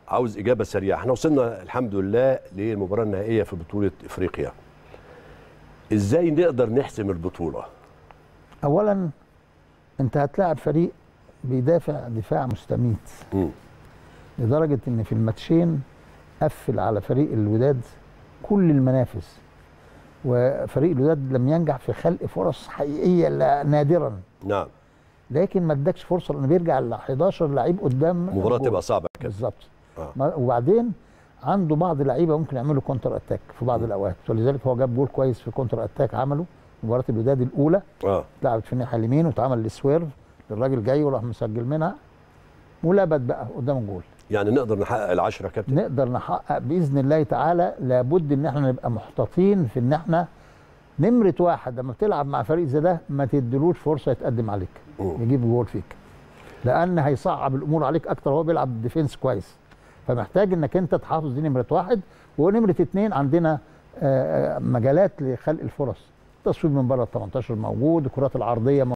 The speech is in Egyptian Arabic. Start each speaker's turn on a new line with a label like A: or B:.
A: عاوز اجابه سريعه احنا وصلنا الحمد لله للمباراه النهائيه في بطوله افريقيا ازاي نقدر نحسم البطوله
B: اولا انت هتلاعب فريق بيدافع دفاع مستميت
A: مم.
B: لدرجه ان في الماتشين قفل على فريق الوداد كل المنافذ وفريق الوداد لم ينجح في خلق فرص حقيقيه لا نادرا
A: نعم
B: لكن ما ادكش فرصه لانه بيرجع ل 11 لعيب قدام
A: المباراه
B: الجول.
A: تبقى صعبه كده
B: بالظبط
A: آه.
B: ما- وبعدين عنده بعض اللعيبه ممكن يعملوا كونتر اتاك في بعض الاوقات ولذلك هو جاب جول كويس في كونتر اتاك عمله مباراه الوداد الاولى
A: اه
B: اتلعبت في الناحيه اليمين واتعمل السويرف للراجل جاي وراح مسجل منها ولبت بقى قدام الجول
A: يعني نقدر نحقق العشرة يا كابتن
B: نقدر نحقق باذن الله تعالى لابد ان احنا نبقى محتاطين في ان احنا نمره واحد لما بتلعب مع فريق زي ده ما تديلوش فرصه يتقدم عليك
A: مم.
B: يجيب جول فيك لان هيصعب الامور عليك اكتر وهو بيلعب ديفنس كويس فمحتاج انك انت تحافظ دي نمره واحد ونمره اتنين عندنا آه، آه، مجالات لخلق الفرص تصويب من بره ال 18 موجود الكرات العرضيه